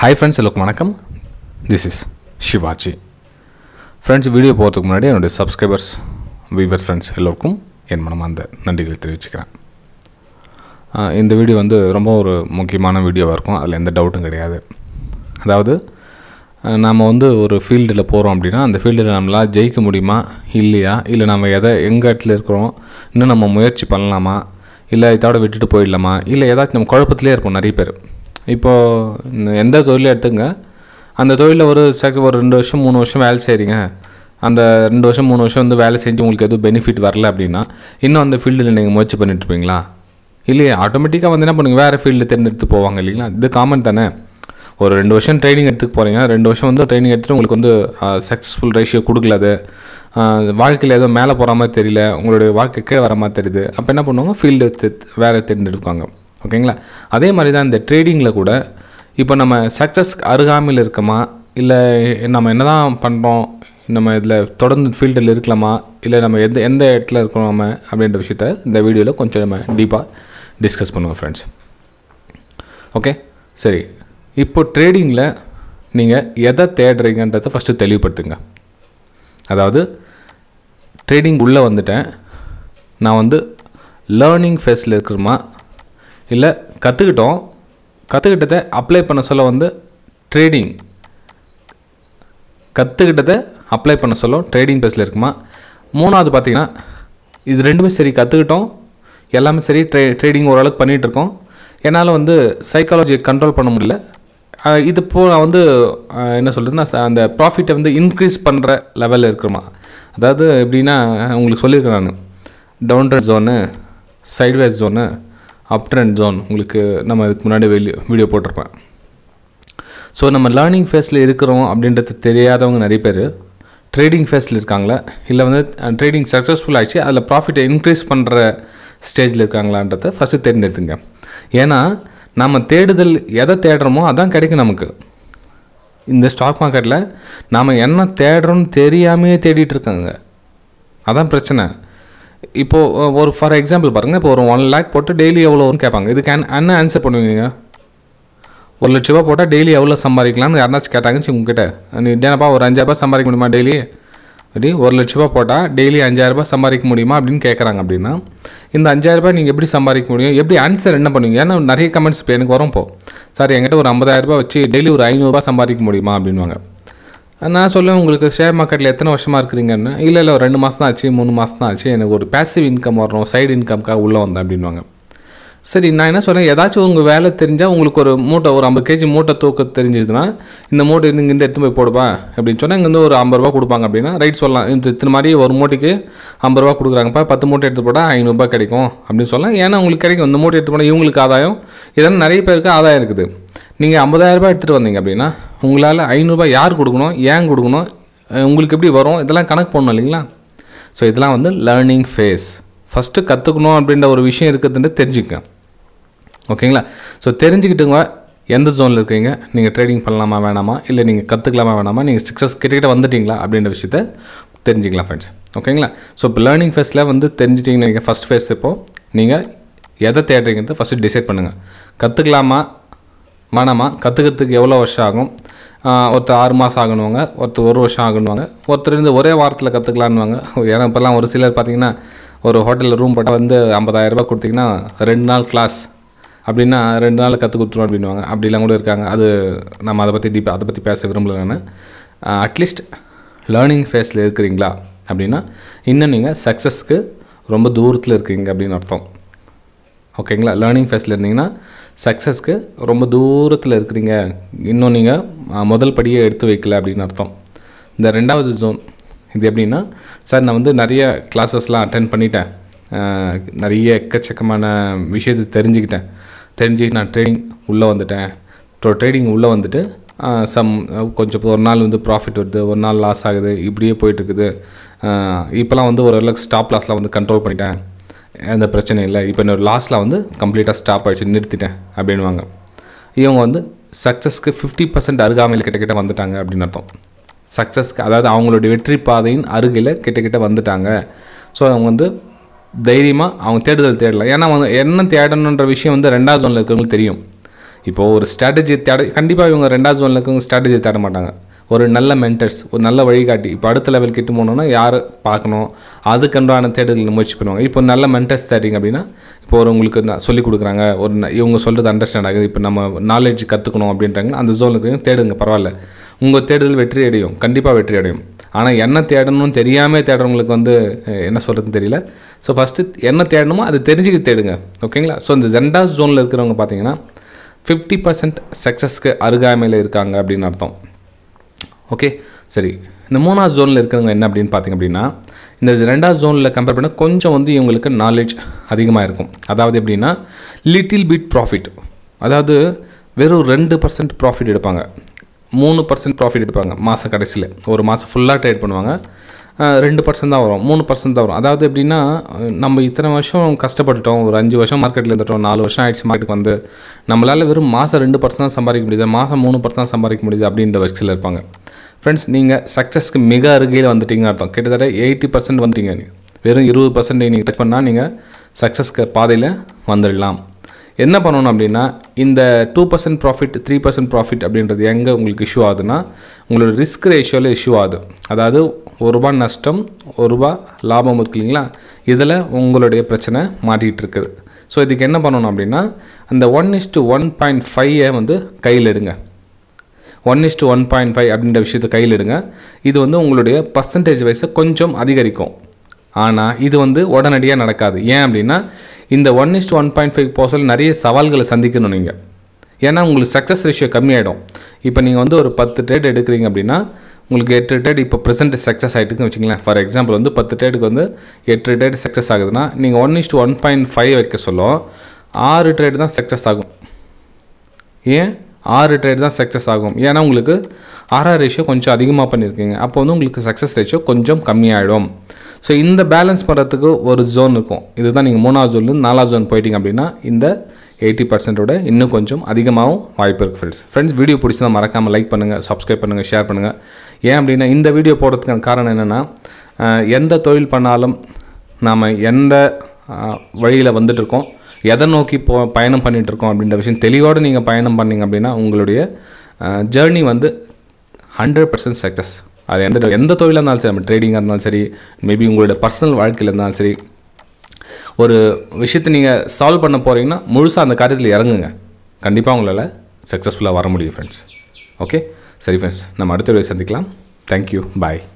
hi friends எல்லோருக்கும் வணக்கம் this is Shivaji friends video போகிறதுக்கு முன்னாடி என்னுடைய சப்ஸ்கிரைபர்ஸ் வீவர்ஸ் ஃப்ரெண்ட்ஸ் எல்லோருக்கும் என் மனமார்ந்த நன்றிகளை தெரிவிச்சுக்கிறேன் ஆஹ் இந்த வீடியோ வந்து ரொம்ப ஒரு முக்கியமான வீடியோவாக இருக்கும் அதில் எந்த டவுட்டும் கிடையாது அதாவது நாம் வந்து ஒரு ஃபீல்டில் போகிறோம் அப்படின்னா அந்த ஃபீல்டில் நம்மளால் ஜெயிக்க முடியுமா இல்லையா இல்லை நம்ம எதை எங்கள் இடத்துல இருக்கிறோம் இன்னும் நம்ம முயற்சி பண்ணலாமா இல்லை இதோட விட்டுட்டு போயிடலாமா இல்லை ஏதாச்சும் நம்ம குழப்பத்திலே இருப்போம் நிறைய பேர் இப்போது எந்த தொழிலை எடுத்துங்க அந்த தொழிலில் ஒரு செக ஒரு ரெண்டு வருஷம் மூணு வருஷம் வேலை செய்கிறீங்க அந்த ரெண்டு வருஷம் மூணு வருஷம் வந்து வேலை செஞ்சு உங்களுக்கு எதுவும் பெனிஃபிட் வரல அப்படின்னா இன்னும் அந்த ஃபீல்டில் நீங்கள் முயற்சி பண்ணிட்டு இருப்பீங்களா இல்லையா ஆட்டோமேட்டிக்காக வந்து என்ன பண்ணுங்க வேறு ஃபீல்டு தேர்ந்தெடுத்து போவாங்க இல்லைங்களா இது காமன் தானே ஒரு ரெண்டு வருஷம் ட்ரைனிங் எடுத்துக்க போகிறீங்க ரெண்டு வருஷம் வந்து ட்ரைனிங் எடுத்துட்டு உங்களுக்கு வந்து சக்ஸஸ்ஃபுல் ரேஷியோ கொடுக்கல அது ஆஹ் வாழ்க்கையில் ஏதோ மேலே போகிற மாதிரி தெரியல உங்களுடைய வாழ்க்கை கீழே வர மாதிரி தெரியுது அப்போ என்ன பண்ணுவாங்க ஃபீல்டு வேறு தேர்ந்தெடுப்பாங்க ஓகேங்களா அதே மாதிரி தான் இந்த ட்ரேடிங்கில் கூட இப்போ நம்ம சக்ஸஸ் அருகாமையில் இருக்கோமா இல்லை நம்ம என்ன தான் பண்ணுறோம் நம்ம இதில் தொடர்ந்து ஃபீல்டில் இருக்கலாமா இல்லை நம்ம எந்த எந்த இடத்துல இருக்கிறோம் நம்ம அப்படின்ற விஷயத்த இந்த வீடியோவில் கொஞ்சம் நம்ம டீப்பாக டிஸ்கஸ் பண்ணுவோம் ஃப்ரெண்ட்ஸ் ஓகே சரி இப்போ ட்ரேடிங்கில் நீங்கள் எதை தேடுறீங்கன்றதை ஃபஸ்ட்டு தெளிவுபடுத்துங்க அதாவது ட்ரேடிங் உள்ளே வந்துட்டேன் நான் வந்து லேர்னிங் ஃபேஸில் இருக்கிறோமா இல்லை கற்றுக்கிட்டோம் கற்றுக்கிட்டதை அப்ளை பண்ண சொல்ல வந்து ட்ரேடிங் கற்றுக்கிட்டதை அப்ளை பண்ண சொல்ல ட்ரேடிங் ஃபேஸில் இருக்குமா மூணாவது பார்த்தீங்கன்னா இது ரெண்டுமே சரி கற்றுக்கிட்டோம் எல்லாமே சரி ட்ரே ட்ரேடிங் ஓரளவுக்கு பண்ணிகிட்டு இருக்கோம் என்னால் வந்து சைக்காலஜியை கண்ட்ரோல் பண்ண முடியல அஹ் இது போ நான் வந்து அஹ் என்ன சொல்கிறதுன்னா ச- அந்த ப்ராஃபிட்டை வந்து இன்க்ரீஸ் பண்ணுற லெவலில் இருக்கிறோமா அதாவது எப்படின்னா உங்களுக்கு சொல்லியிருக்கேன் நான் down trend zone sideways zone up trend zone உங்களுக்கு நம்ம இதுக்கு முன்னாடி வீடியோ வீடியோ போட்டிருப்பேன் ஸோ நம்ம லேர்னிங் ஃபேஸில் இருக்கிறோம் அப்படின்றது தெரியாதவங்க நிறைய பேர் ட்ரேடிங் ஃபேஸில் இருக்காங்களா இல்லை வந்து ட்ரேடிங் சக்ஸஸ்ஃபுல் ஆச்சு அதில் ப்ராஃபிட்டை இன்க்ரீஸ் பண்ணுற ஸ்டேஜில் இருக்காங்களான்றதை ஃபஸ்ட்டு தேர்ந்தெடுத்துங்க ஏன்னா நம்ம தேடுதல் எதை தேடுறோமோ அதான் கிடைக்கும் நமக்கு இந்த ஸ்டாக் மார்க்கெட்டில் நாம் என்ன தேடுறோம்னு தெரியாமையே தேடிட்டு இருக்காங்க அதான் பிரச்சனை இப்போது ஒரு ஃபார் எக்ஸாம்பிள் பாருங்கள் இப்போ ஒரு ஒன் லேக் போட்டு டெய்லி எவ்வளோன்னு கேட்பாங்க இதுக்கு என்ன- என்ன ஆன்சர் பண்ணுவீங்க ஒரு லட்ச ரூபா போட்டால் டெய்லி எவ்வளோ சம்பாதிக்கலாம்னு யாருனாச்சும் கேட்டாங்கன்னு வச்சு உங்ககிட்ட நீ என்னப்பா ஒரு அஞ்சாயிரரூபா சம்பாதிக்க முடியுமா டெய்லி அப்படி ஒரு லட்ச ரூபா போட்டால் டெய்லி அஞ்சாயிரரூபா சம்பாதிக்க முடியுமா அப்படின்னு கேட்குறாங்க அப்படின்னா இந்த அஞ்சாயிரரூபா நீங்கள் எப்படி சம்பாதிக்க முடியும் எப்படி ஆன்சர் என்ன பண்ணுவீங்க ஏன்னா நிறைய கமெண்ட்ஸ் இப்போ எனக்கு வரும் இப்போ சார் என்கிட்ட ஒரு 50000 ரூபாய் வச்சு டெய்லி ஒரு ஐநூறுரூபா சம்பாதிக்க முடியுமா அப்படின்வாங்க நான் சொல்லுவேன் உங்களுக்கு ஷேர் மார்க்கெட்டில் எத்தனை வருஷமாக இருக்கிறீங்கன்னு இல்லை இல்லை ஒரு ரெண்டு மாதம் தான் ஆச்சு மூணு மாதம் தான் ஆச்சு எனக்கு ஒரு பேசிவ் இன்கம் வரணும் சைடு இன்கம்க்காக உள்ளே வந்தேன் அப்படின்வாங்க சரி நான் என்ன சொல்றேன் ஏதாச்சும் உங்கள் வேலை தெரிஞ்சால் உங்களுக்கு ஒரு மூட்டை ஒரு ஐம்பது கேஜி மூட்டை தூக்க தெரிஞ்சதுன்னா இந்த மூட்டை இங்கே இருந்து எடுத்து போய் போடுப்பா அப்படின்னு சொன்னால் இங்கேருந்து ஒரு ஐம்பது ரூபா கொடுப்பாங்க அப்படின்னா ரைட் சொல்லலாம் இந்த இத்தனை மாதிரி ஒரு மூட்டைக்கு ஐம்பது ரூபா கொடுக்குறாங்கப்பா பத்து மூட்டை எடுத்து போட்டால் ஐநூறுரூபா கிடைக்கும் அப்படின்னு சொல்லலாம் ஏன்னா உங்களுக்கு கிடைக்கும் இந்த மூட்டை எடுத்து போனால் இவங்களுக்கு ஆதாயம் இதெல்லாம் நிறைய பேருக்கு ஆதாயம் இருக்குது நீங்கள் ஐம்பதாயிரரூபா எடுத்துகிட்டு வந்தீங்க அப்படின்னா உங்களால் ஐநூறுரூபா யார் கொடுக்கணும் ஏன் கொடுக்கணும் அஹ் உங்களுக்கு எப்படி வரும் இதெல்லாம் கணக்கு பண்ணணும் இல்லைங்களா ஸோ இதெல்லாம் வந்து லேர்னிங் ஃபேஸ் ஃபஸ்ட்டு கற்றுக்கணும் அப்படின்ற ஒரு விஷயம் இருக்குதுன்னு தெரிஞ்சுக்கங்க ஓகேங்களா ஸோ தெரிஞ்சுக்கிட்டுங்க எந்த ஜோனில் இருக்கீங்க நீங்கள் ட்ரேடிங் பண்ணலாமா வேணாமா இல்லை நீங்கள் கற்றுக்கலாமா வேணாமா நீங்கள் சக்ஸஸ் கிட்டக்கிட்ட வந்துட்டீங்களா அப்படின்ற விஷயத்த தெரிஞ்சுக்கலாம் ஃப்ரெண்ட்ஸ் ஓகேங்களா ஸோ இப்போ லேர்னிங் ஃபேஸில் வந்து தெரிஞ்சிட்டிங்கன்னா நீங்கள் ஃபஸ்ட் ஃபேஸ் இப்போது நீங்கள் எதை தேடுறீங்கிறத ஃபஸ்ட்டு டிசைட் பண்ணுங்கள் கற்றுக்கலாமா வேணாமா கற்றுக்கிறதுக்கு எவ்வளோ வருஷம் ஆகும் ஆஹ் ஒருத்தர் ஆறு மாதம் ஆகணுவாங்க ஒருத்தர் ஒரு வருஷம் ஆகணுவாங்க ஒருத்தர் இருந்து ஒரே வாரத்தில் கற்றுக்கலான்னுவாங்க ஏன்னா இப்போல்லாம் ஒரு சிலர் பார்த்தீங்கன்னா ஒரு ஹோட்டலில் ரூம் போட்டால் வந்து 50000 ரூபாய் கொடுத்தீங்கன்னா ரெண்டு நாள் கிளாஸ் அப்படின்னா ரெண்டு நாள் கற்றுக் கொடுத்துருவோம் அப்படின்வாங்க அப்படிலாம் கூட இருக்காங்க அது நம்ம அதை பற்றி டீப்பாக அதை பற்றி பேச விரும்பல நான் அட்லீஸ்ட் லேர்னிங் ஃபேஸில் இருக்கிறீங்களா அப்படின்னா இன்னும் நீங்கள் சக்ஸஸ்க்கு ரொம்ப தூரத்தில் இருக்கீங்க அப்படின்னு அர்த்தம் ஓகேங்களா லேர்னிங் ஃபேஸில் இருந்தீங்கன்னா சக்ஸஸ்க்கு ரொம்ப தூரத்தில் இருக்கிறீங்க இன்னும் நீங்கள் முதல் படியே எடுத்து வைக்கல அப்படின்னு அர்த்தம் இந்த ரெண்டாவது ஜோன் இது எப்படின்னா சார் நான் வந்து நிறைய கிளாஸஸ்லாம் அட்டென்ட் பண்ணிட்டேன் அஹ், நிறைய எக்கச்சக்கமான விஷயத்தை தெரிஞ்சுக்கிட்டேன் தெரிஞ்சுக்கிட்டு நான் ட்ரேடிங் உள்ளே வந்துட்டேன் ஸோ ட்ரேடிங் உள்ளே வந்துட்டு சம் கொஞ்சம் இப்போ ஒரு நாள் வந்து ப்ராஃபிட் வருது ஒரு நாள் லாஸ் ஆகுது இப்படியே போயிட்டுருக்குது இப்போலாம் வந்து ஓரளவுக்கு ஸ்டாப் லாஸ்லாம் வந்து கண்ட்ரோல் பண்ணிட்டேன் எந்த பிரச்சனை இல்லை இப்போ என்னோட லாஸில் வந்து கம்ப்ளீட்டாக ஸ்டாப் ஆகிடுச்சு நிறுத்திட்டேன் அப்படின்வாங்க இவங்க வந்து சக்ஸஸ்க்கு ஃபிஃப்டி பர்சன்ட் அருகாமையில் கிட்டக்கிட்ட வந்துட்டாங்க அப்படின்னு அர்த்தம் சக்ஸஸ்க்கு அதாவது அவங்களுடைய வெற்றி பாதையின் அருகில் கிட்டக்கிட்ட வந்துட்டாங்க ஸோ அவங்க வந்து தைரியமாக அவங்க தேடுதல் தேடலாம் ஏன்னா அவங்க என்ன தேடணுன்ற விஷயம் வந்து ரெண்டாவது ஜோனில் இருக்கிறவங்களுக்கு தெரியும் இப்போது ஒரு ஸ்ட்ராட்டஜி தேட கண்டிப்பாக இவங்க ரெண்டாவது ஜோனில் இருக்கவங்க ஸ்ட்ராட்டஜி தேட மாட்டாங்க ஒரு நல்ல மென்டர்ஸ் ஒரு நல்ல வழிகாட்டி இப்போ அடுத்த லெவல் கிட்ட போனோன்னா யார் பார்க்கணும் அதுக்குண்டான தேடுதல் முயற்சி பண்ணுவாங்க இப்போ நல்ல மென்டர்ஸ் தேடிங்க அப்படின்னா இப்போ ஒரு உங்களுக்கு ந- சொல்லிக் கொடுக்குறாங்க ஒரு ந- இவங்க சொல்கிறது அண்டர்ஸ்டாண்ட் ஆகுது இப்போ நம்ம நாலேஜ் கற்றுக்கணும் அப்படின்றாங்க அந்த ஜோனுக்கு தேடுங்க பரவாயில்ல உங்கள் தேடுதல் வெற்றி அடையும் கண்டிப்பாக வெற்றி அடையும் ஆனால் என்ன தேடணும்னு தெரியாமல் தேடுறவங்களுக்கு வந்து அஹ், என்ன சொல்கிறதுன்னு தெரியல ஸோ ஃபஸ்ட்டு என்ன தேடணுமோ அது தெரிஞ்சுக்க தேடுங்க ஓகேங்களா ஸோ இந்த ரெண்டாவது ஜோனில் இருக்கிறவங்க பார்த்தீங்கன்னா ஃபிஃப்டி பர்சன்ட் சக்ஸஸ்க்கு அருகாமையில் இருக்காங்க அப்படின்னு அர்த்தம் ஓகே சரி இந்த மூணாவது ஜோனில் இருக்கிறவங்க என்ன அப்படின்னு பார்த்தீங்க அப்படின்னா இந்த ரெண்டாவது ஜோனில் கம்பேர் பண்ண கொஞ்சம் வந்து இவங்களுக்கு நாலேஜ் அதிகமாக இருக்கும் அதாவது எப்படின்னா லிட்டில் பிட் ப்ராஃபிட் அதாவது வெறும் ரெண்டு பர்சன்ட் ப்ராஃபிட் எடுப்பாங்க மூணு பர்சன்ட் ப்ராஃபிட் எடுப்பாங்க மாதம் கடைசியில் ஒரு மாதம் ஃபுல்லாக ட்ரேட் பண்ணுவாங்க அஹ், ரெண்டு பர்சன்ட் தான் வரும் மூணு பர்சன்ட் தான் வரும் அதாவது எப்படின்னா அஹ், நம்ம இத்தனை வருஷம் கஷ்டப்பட்டுட்டோம் ஒரு அஞ்சு வருஷம் மார்க்கெட்டில் இருந்துட்டோம் நாலு வருஷம் ஆயிடுச்சு மார்க்கெட்டுக்கு வந்து நம்மளால் வெறும் மாதம் ரெண்டு பர்சன்ட் தான் சம்பாதிக்க முடியுது மாதம் மூணு பர்சன்ட் தான் சம்பாதிக்க முடியுது அப்படின்ற வயசில் இருப்பாங்க ஃப்ரெண்ட்ஸ் நீங்கள் சக்ஸஸ்க்கு மிக அருகில் வந்துட்டீங்கன்னு அர்த்தம் கிட்டத்தட்ட எயிட்டி பர்சன்ட் வந்துட்டீங்க நீங்கள் வெறும் இருபது பர்சன்ட் நீங்கள் டச் பண்ணால் நீங்கள் சக்ஸஸ்க்கு பாதையில் வந்துடலாம் என்ன பண்ணணும் அப்படின்னா இந்த two percent profit three percent profit அப்படின்றது எங்கே உங்களுக்கு இஷ்யூ ஆகுதுன்னா உங்களோட ரிஸ்க் ரேஷியோவில் இஷ்யூ ஆகுது அதாவது ஒரு ரூபா நஷ்டம் ஒரு ரூபா லாபம் இருக்கு இல்லைங்களா இதில் உங்களுடைய பிரச்சனை மாட்டிகிட்டு இருக்குது ஸோ இதுக்கு என்ன பண்ணணும் அப்படின்னா அந்த one is to one point ஃபைவை வந்து கையில் எடுங்க one is to one point five அப்படின்ற விஷயத்தை கையில் எடுங்க இது வந்து உங்களுடைய பர்சன்டேஜ் வைஸை கொஞ்சம் அதிகரிக்கும் ஆனால் இது வந்து உடனடியாக நடக்காது ஏன் அப்படின்னா இந்த one is to one point five போசல் நிறைய சவால்களை சந்திக்கணும் நீங்கள் ஏன்னா உங்களுக்கு சக்ஸஸ் ரேஷியோ கம்மியாயிடும் இப்போ நீங்கள் வந்து ஒரு பத்து ட்ரேட் எடுக்கிறீங்க அப்படின்னா உங்களுக்கு எட்டு ட்ரேட் இப்போ ப்ரெசென்ட் சக்ஸஸ் ஆகிட்டுன்னு வச்சுங்களேன் ஃபார் எக்ஸாம்பிள் வந்து பத்து ட்ரேடுக்கு வந்து எட்டு ட்ரேட் சக்ஸஸ் ஆகுதுன்னா நீங்கள் one is to one point five வைக்க சொல்லும் ஆறு ட்ரேட் தான் சக்ஸஸ் ஆகும் ஏன் ஆறு ட்ரேட் தான் சக்ஸஸ் ஆகும் ஏன்னா உங்களுக்கு ஆர்ஆர் ரேஷியோ கொஞ்சம் அதிகமாக பண்ணியிருக்கீங்க அப்போ வந்து உங்களுக்கு சக்ஸஸ் ரேஷியோ கொஞ்சம் கம்மியாயிடும் ஸோ இந்த பேலன்ஸ் பண்ணுறதுக்கு ஒரு ஜோன் இருக்கும் இதுதான் நீங்கள் மூணாவது ஜோன்லேருந்து நாலாவது ஜோன் போயிட்டீங்க அப்படின்னா இந்த எயிட்டி பர்சன்டோட இன்னும் கொஞ்சம் அதிகமாகவும் வாய்ப்பு இருக்குது ஃப்ரெண்ட்ஸ் ஃப்ரெண்ட்ஸ் வீடியோ பிடிச்சதா மறக்காமல் லைக் பண்ணுங்கள் சப்ஸ்கிரைப் பண்ணுங்கள் ஷேர் பண்ணுங்கள் ஏன் அப்படின்னா இந்த வீடியோ போடுறதுக்கான காரணம் என்னென்னா எந்த தொழில் பண்ணாலும் நாம் எந்த வழியில் வந்துட்டுருக்கோம் எதை நோக்கி போ பயணம் பண்ணிட்டு இருக்கோம் அப்படின்ற விஷயம் தெளிவோடு நீங்கள் பயணம் பண்ணீங்க அப்படின்னா உங்களுடைய ஜேர்னி வந்து ஹண்ட்ரட் பர்சன்ட் சக்ஸஸ் அது எந்த எந்த தொழிலாக இருந்தாலும் சரி நம்ம ட்ரேடிங்காக இருந்தாலும் சரி மேபி உங்களுடைய பர்சனல் வாழ்க்கையில் இருந்தாலும் சரி ஒரு விஷயத்தை நீங்கள் சால்வ் பண்ண போகிறீங்கன்னா முழுசாக அந்த காரியத்தில் இறங்குங்க கண்டிப்பாக உங்களால் சக்ஸஸ்ஃபுல்லாக வர முடியும் ஃப்ரெண்ட்ஸ் ஓகே சரி ஃப்ரெண்ட்ஸ் நம்ம அடுத்த வீடியோ சந்திக்கலாம் தேங்க்யூ பாய்